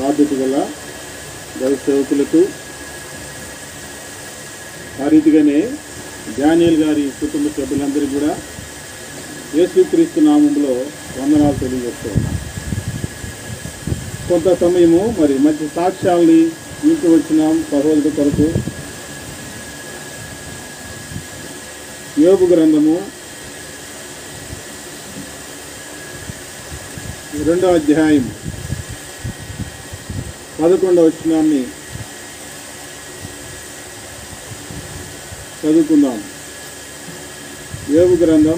బాధ్యత గల దైవ సేవకులకు ఆ రీతిగానే డానియల్ గారి కుటుంబ సభ్యులందరికీ కూడా యేసుక్రీస్తు నామంలో వందనాలు తెలియజేస్తూ ఉన్నాం కొంత సమయము మరి మంచి సాక్ష్యాల్ని ఇంటి వచ్చినాం సహోదరు కొరకు యోగు గ్రంథము రెండో అధ్యాయం పదకొండవ వచనాన్ని చదువుకుందాం యోగు గ్రంథం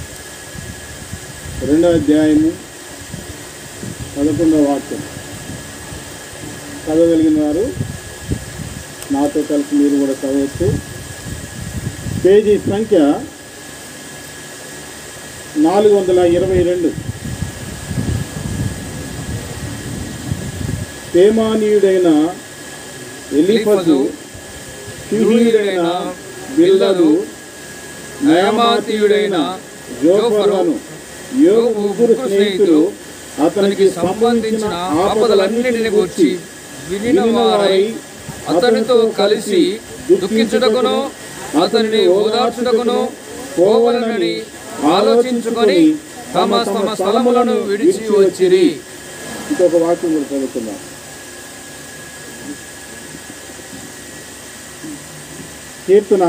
రెండో అధ్యాయము పదకొండవ వాక్యం చదవగలిగిన వారు నాతో కలిసి మీరు కూడా చదవచ్చు పేజీ సంఖ్య నాలుగు వందల ఇరవై రెండు తేమానీయుడైన ఎలిఫజు షూహీయుడైన బిల్దదు నయమాతీయుడైన జోఫరును యోగు ముగ్గురు స్నేహితులు అతనికి సంబంధించిన ఆపదలన్నిటిని గురించి వినిన వారై అతనితో కలిసి దుఃఖించుటకును అతనిని ఓదార్చుటకును పోవలనని ఆలోచించుకొని తమ తమ స్థలములను విడిచి వచ్చిరి ఇంకొక వాక్యం కూడా చదువుకుందాం కీర్తన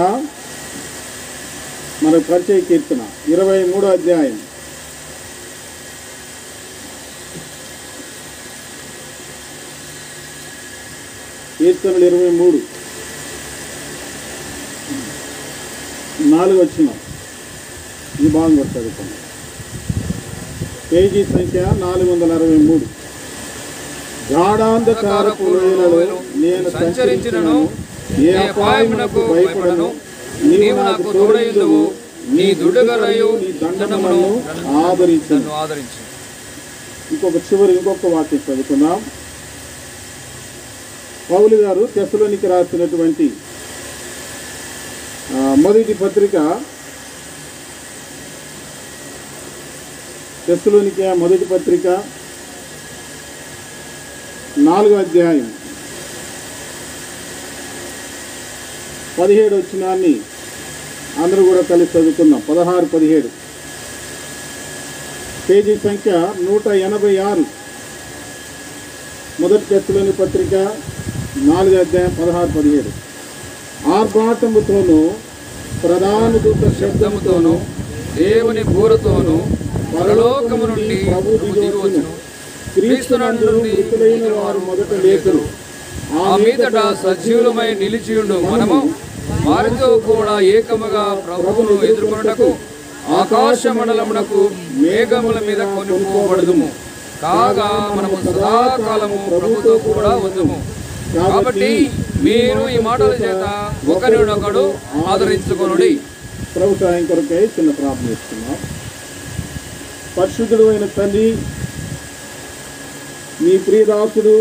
మన పరిచయ కీర్తన ఇరవై మూడో అధ్యాయం కీర్తనలు ఇరవై మూడు నాలుగు వచ్చిన ఈ భాగం కూడా చదువుకున్నాం పేజీ సంఖ్య నాలుగు వందల అరవై మూడు గాఢాంధకారపు లోయలలో నేను సంచరించినను ఏ అపాయమునకు భయపడను నీవు నాకు తోడైందువు నీ దుడ్డగరయు నీ దండమును ఆదరించను నన్ను ఆదరించి ఇంకొక చివరి ఇంకొక వాక్యం చదువుకుందాం పౌలు గారు తెసలోనికి రాసినటువంటి ఆ, మొదటి పత్రిక తెసలోనికి మొదటి పత్రిక నాలుగో అధ్యాయం పదిహేడు వచ్చినాన్ని అందరూ కూడా కలిసి చదువుకుందాం పదహారు పదిహేడు పేజీ సంఖ్య నూట ఎనభై ఆరు మొదటి తెస్తులోని పత్రిక నాలుగు అధ్యాయం పదహారు పదిహేడు ఆర్భాటముతోనూ ప్రధాన దూత శబ్దముతోనూ దేవుని బూరతోను పరలోకము నుండి ప్రభు దిగివచ్చును క్రీస్తునందు మృతులైన వారు మొదట లేతురు ఆ మీదట సజీవులమై నిలిచియుండు మనము వారితో కూడా ఏకముగా ప్రభువును ఎదుర్కొనుటకు ఆకాశ మండలమునకు మేఘముల మీద కొనుక్కోబడదుము కాగా మనము సదాకాలము ప్రభుతో కూడా ఉందుము కాబట్టి మీరు ఈ మాటల చేత ఒకరినొకడు ఆదరించుకొనుడి ప్రభు సాయం కొరకై చిన్న ప్రార్థన చేస్తున్నాం పరిశుద్ధుడు అయిన తండ్రి మీ ప్రియదాసుడు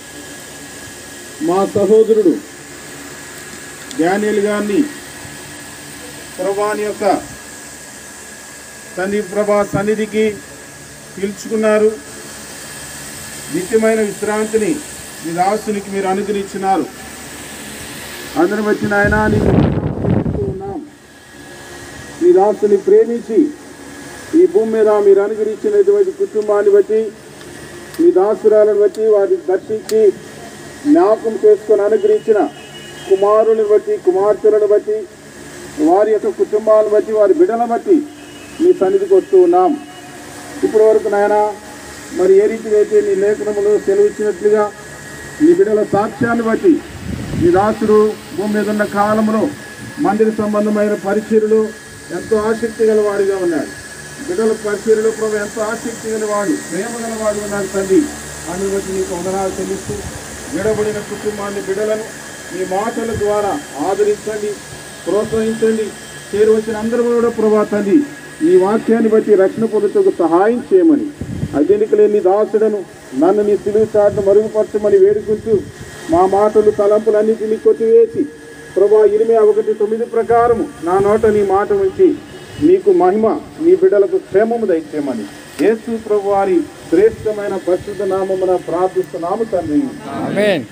మా సహోదరుడు డానియల్ గారిని ప్రభాని యొక్క తండ్రి ప్రభా సన్నిధికి పిలుచుకున్నారు నిత్యమైన విశ్రాంతిని మీ దాసునికి మీరు అనుగ్రహించినారు అందరం వచ్చిన ఆయన నీకు వందనాలు ఉన్నాం మీ దాసుని ప్రేమించి ఈ భూమి మీద మీరు అనుగ్రహించినటువంటి కుటుంబాన్ని బట్టి మీ దాసురాలను బట్టి వారిని దర్శించి జ్ఞాపకం చేసుకొని అనుగ్రహించిన కుమారుని బట్టి కుమార్తెలను బట్టి వారి యొక్క కుటుంబాలను బట్టి వారి బిడ్డలను బట్టి మీ సన్నిధికి వస్తూ ఉన్నాం ఇప్పటి వరకు నాయన మరి ఏ రీతిగా అయితే నీ లేఖనములు సెలవిచ్చినట్లుగా నీ బిడ్డల సాక్ష్యాన్ని బట్టి నీ దాసుడు భూమి మీద ఉన్న కాలంలో మందిర సంబంధమైన పరిచర్లు ఎంతో ఆసక్తి గలవాడిగా ఉన్నాడు బిడ్డల పరిచర్లు ప్రభు ఎంతో ఆసక్తి గలవాడు ప్రేమ గలవాడు ఉన్నాడు తండ్రి అందుని బట్టి నీకు వందనాలు చెల్లిస్తూ విడబడిన కుటుంబాన్ని బిడ్డలను మీ మాటల ద్వారా ఆదరించండి ప్రోత్సహించండి చేరువచ్చిన అందరూ కూడా ప్రభా తండ్రి నీ వాక్యాన్ని బట్టి రక్షణ పొందుటకు సహాయం చేయమని అజెనిక లేని దాసుడను నన్ను నీ సిలువు చాటును మరుగుపరచమని వేడుకుంటూ మా మాటలు తలంపులన్నింటినీ కొట్టివేసి ప్రభా ఇనిమే ఒకటి తొమ్మిది ప్రకారము నా నోట నీ మాట ఉంచి నీకు మహిమ నీ బిడ్డలకు క్షేమము దయచేయమని యేసు ప్రభు వారి శ్రేష్టమైన పరిశుద్ధ నామమున ప్రార్థిస్తున్నాము తండ్రి ఆమేన్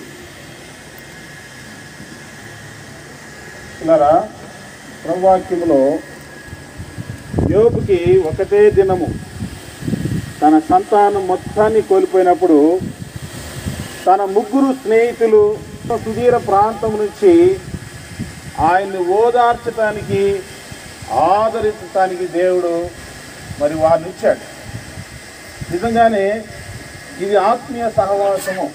ఉన్నారా ప్రవాక్యములో యోబుకి ఒకటే దినము తన సంతానం మొత్తాన్ని కోల్పోయినప్పుడు తన ముగ్గురు స్నేహితులు సుదీర ప్రాంతం నుంచి ఆయన్ని ఓదార్చటానికి ఆదరించటానికి దేవుడు మరి వారిని ఇచ్చాడు నిజంగానే ఇది ఆత్మీయ సహవాసము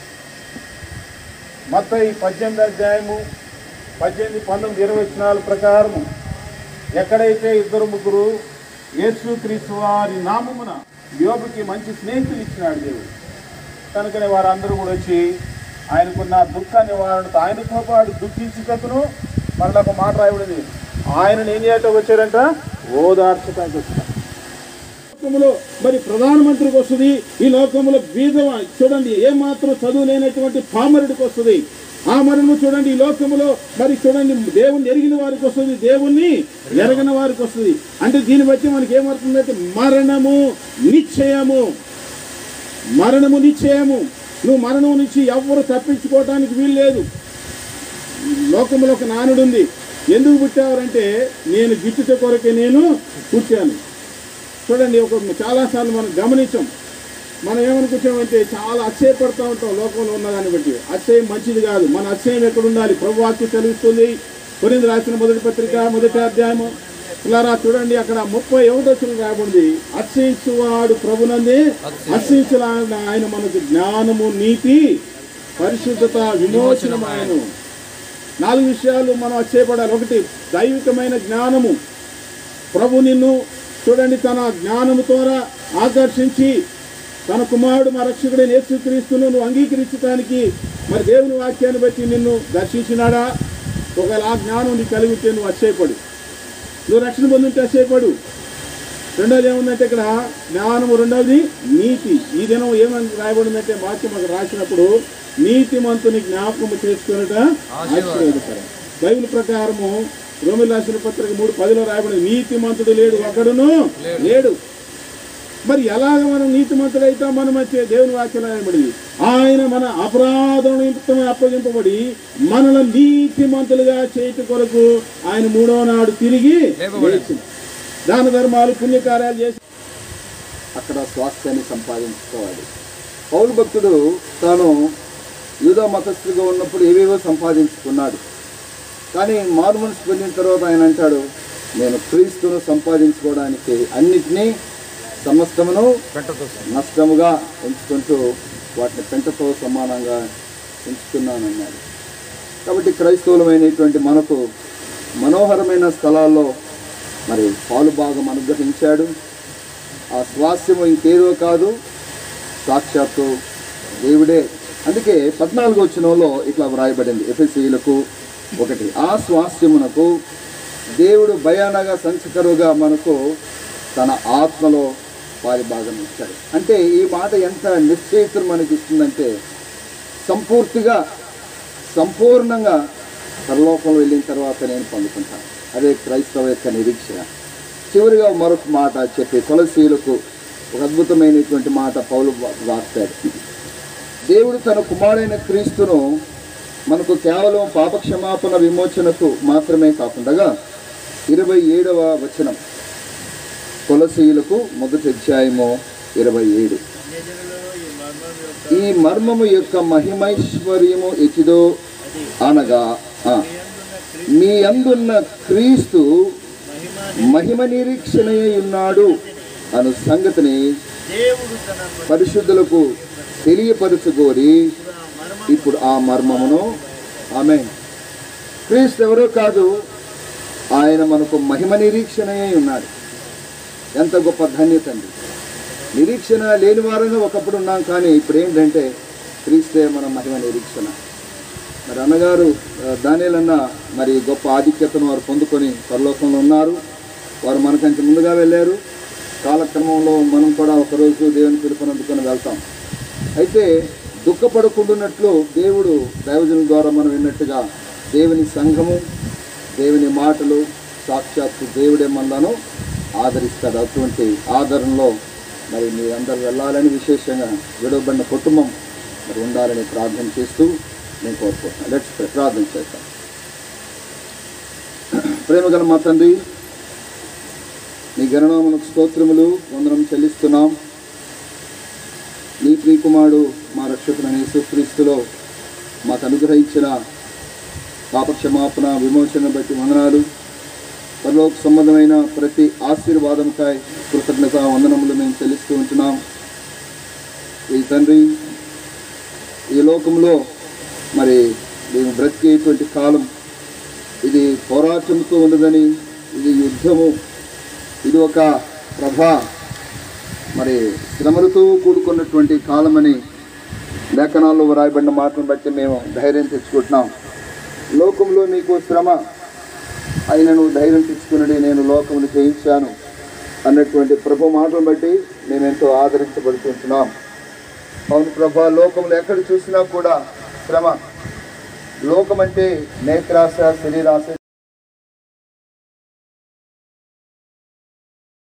మొత్తం ఈ పద్దెనిమిది అధ్యాయము పద్దెనిమిది పంతొమ్మిది ఇరవై వచనాల ప్రకారము ఎక్కడైతే ఇద్దరు ముగ్గురు యేసు క్రీస్తు వారి నామమున యోబుకి మంచి స్నేహితులు ఇచ్చినాడు దేవుడు కనుకనే వారందరూ కూడా వచ్చి ఆయనకున్న దుఃఖ నివారణతో ఆయనతో పాటు దుఃఖించుటకును మరలా ఒక మాట రాయబడింది ఆయనను ఏం చేయటం వచ్చారంట ఓదార్చటానికి వచ్చారు లోకములో మరి ప్రధానమంత్రికి వస్తుంది ఈ లోకంలో బీదవ చూడండి ఏ మాత్రం చదువు లేనటువంటి పామరుడికి వస్తుంది ఆ మరణము చూడండి ఈ లోకములో మరి చూడండి దేవుణ్ణి ఎరిగిన వారికి వస్తుంది దేవుణ్ణి ఎరగని వారికి వస్తుంది అంటే దీన్ని బట్టి మనకి ఏమవుతుందంటే మరణము నిశ్చయము మరణము నిశ్చయము నువ్వు మరణం నుంచి ఎవ్వరు తప్పించుకోవటానికి వీలు లేదు లోకంలో ఒక నానుడు ఉంది ఎందుకు పుట్టావారంటే నేను గిట్టుట కొరకే నేను పుట్టాను చూడండి ఒక చాలాసార్లు మనం గమనించాం మనం ఏమనుకుంటామంటే చాలా అచ్చయపడుతూ ఉంటాం లోకంలో ఉన్నదాన్ని బట్టి అచ్చయం మంచిది కాదు మన అచ్చయం ఎక్కడ ఉండాలి ప్రభు వాక్యం తెలుస్తుంది కొరింది రాసిన మొదటి పత్రిక మొదటి అధ్యాయము ఇలారా చూడండి అక్కడ ముప్పై ఒకటి వచ్చిన రాబడింది అచ్చయించువాడు ప్రభునందే అచ్చయించులా ఆయన మనకు జ్ఞానము నీతి పరిశుద్ధత విమోచనమాయను నాలుగు విషయాలు మనం అచ్చయపడాలి ఒకటి దైవికమైన జ్ఞానము ప్రభు నిన్ను చూడండి తన జ్ఞానము ద్వారా ఆకర్షించి తన కుమారుడు మా రక్షకుడైన యేసుక్రీస్తును నువ్వు అంగీకరించడానికి మరి దేవుని వాక్యాన్ని బట్టి నిన్ను దర్శించినాడా ఒకవేళ ఆ జ్ఞానం నీకు కలిగి ఉంటే నువ్వు అచ్చయపడు నువ్వు రక్షణ పొందుంటే అచ్చయపడు రెండోది ఏముందంటే ఇక్కడ జ్ఞానము రెండవది నీతి ఈ దినం ఏమని రాయబడిందంటే వాక్యం అక్కడ రాసినప్పుడు నీతిమంతుని జ్ఞాపకము చేసుకున్నట ఆశీర్వాదకరం బైబిల్ ప్రకారము రోమిల్ రాసిన పత్రిక మూడు పదిలో రాయబడింది నీతిమంతుడు లేడు ఒకడును లేడు మరి ఎలాగ మనం నీతిమంతుడు అయితే మనం వచ్చే దేవుని వాక్యం రాయబడింది ఆయన మన అపరాధం నిమిత్తం అప్పగింపబడి మనల్ని నీతిమంతులుగా చేయట కొరకు ఆయన మూడో నాడు తిరిగి లేపబడి. లేచిన దాన ధర్మాలు పుణ్యకార్యాలు చేసి అక్కడ స్వాస్థ్యాన్ని సంపాదించుకోవాలి పౌలు భక్తుడు తాను యూదా మతస్థుడిగా ఉన్నప్పుడు ఏవేవో సంపాదించుకున్నాడు కానీ మారు మనసు పొందిన తర్వాత ఆయన అంటాడు నేను క్రీస్తును సంపాదించుకోవడానికి అన్నిటినీ సమస్తమును పెంటతో నష్టముగా ఎంచుకుంటూ వాటిని పెంటతో సమానంగా ఎంచుకున్నానన్నాడు కాబట్టి క్రైస్తవులమైనటువంటి మనకు మనోహరమైన స్థలాల్లో మరి పాలు భాగం అనుగ్రహించాడు ఆ స్వాస్థ్యము ఇంకేదో కాదు సాక్షాత్తు దేవుడే అందుకే పద్నాలుగో వచనంలో ఇట్లా వ్రాయబడింది ఎఫ్ఎస్సీలకు ఒకటి ఆ స్వాస్థ్యమునకు దేవుడు భయానగా సంచకరుగా మనకు తన ఆత్మలో వారి భాగం ఇచ్చాడు అంటే ఈ మాట ఎంత నిశ్చయితం మనకి ఇస్తుందంటే సంపూర్తిగా సంపూర్ణంగా పరలోకంలో వెళ్ళిన తర్వాత నేను పొందుకుంటాను అదే క్రైస్తవ యొక్క నిరీక్షణ చివరిగా మరొక మాట చెప్పి తులసీలకు ఒక అద్భుతమైనటువంటి మాట పౌలు రాస్తాడు దేవుడు తన కుమారుడైన క్రీస్తును మనకు కేవలం పాపక్షమాపణ విమోచనకు మాత్రమే కాకుండా ఇరవై ఏడవ వచనం తులసీలకు మొదటి అధ్యాయము ఇరవై ఏడు ఈ మర్మము యొక్క మహిమైశ్వర్యము ఎచిదో అనగా ఆ, మీ అందున్న క్రీస్తు మహిమ నిరీక్షణయే ఉన్నాడు అను సంగతిని పరిశుద్ధులకు తెలియపరచుకోరి ఇప్పుడు ఆ మర్మమును ఆమె క్రీస్తు ఎవరో కాదు ఆయన మనకు మహిమ నిరీక్షణయే ఉన్నాడు ఎంత గొప్ప ధన్యత అండి నిరీక్షణ లేని వారంగా ఒకప్పుడు ఉన్నాం కానీ ఇప్పుడు ఏంటంటే క్రీస్తే మన మహిమ నిరీక్షణ మరి అన్నగారు ఆ, దానిలన్న మరి గొప్ప ఆధిక్యతను వారు పొందుకొని పరలోకంలో ఉన్నారు వారు మనకంటే ముందుగా వెళ్ళారు కాలక్రమంలో మనం కూడా ఒకరోజు దేవుని పిలుపుని అందుకొని వెళ్తాం అయితే దుఃఖపడకుండాన్నట్లు దేవుడు దైవజనుల ద్వారా మనం విన్నట్టుగా దేవుని సంఘము దేవుని మాటలు సాక్షాత్తు దేవుడే మనలను ఆదరిస్తాడు అటువంటి ఆదరణలో మరి మీరందరూ వెళ్ళాలని విశేషంగా విడవబడిన కుటుంబం మరి ఉండాలని ప్రార్థన చేస్తూ నేను కోరుకుంటున్నాను లెట్స్ ప్రార్థన చేస్తాం ప్రేమగల మా తండ్రి నీ గణనామనకు స్తోత్రములు వందనం చెల్లిస్తున్నాం నీ ప్రియకుమారుడు మా రక్షకుడైన యేసుక్రీస్తులో మాకు అనుగ్రహించిన పాప క్షమాపణ విమోచన బట్టి వందనాలు పరలోక సంబంధమైన ప్రతి ఆశీర్వాదంకాయ కృతజ్ఞత వందనములు మేము చెల్లిస్తూ ఉంటున్నాం ఈ తండ్రి ఈ లోకంలో మరి మేము బ్రతికేటువంటి కాలం ఇది పోరాటంతో ఉన్నదని ఇది యుద్ధము ఇది ఒక ప్రభా మరి శ్రమలతో కూడుకున్నటువంటి కాలమని లేఖనాల్లో వ్రాయబడిన మాటను బట్టి మేము ధైర్యం తెచ్చుకుంటున్నాం లోకంలో నీకు శ్రమ అయినను ధైర్యం తెచ్చుకున్నది నేను లోకమును జయించాను అన్నటువంటి ప్రభు మాటను బట్టి మేమెంతో ఆదరించబడుతుంటున్నాం అవును ప్రభా లోకంలో ఎక్కడ చూసినా కూడా శ్రమ లోకం అంటే నేత్రాశ శరీరాశ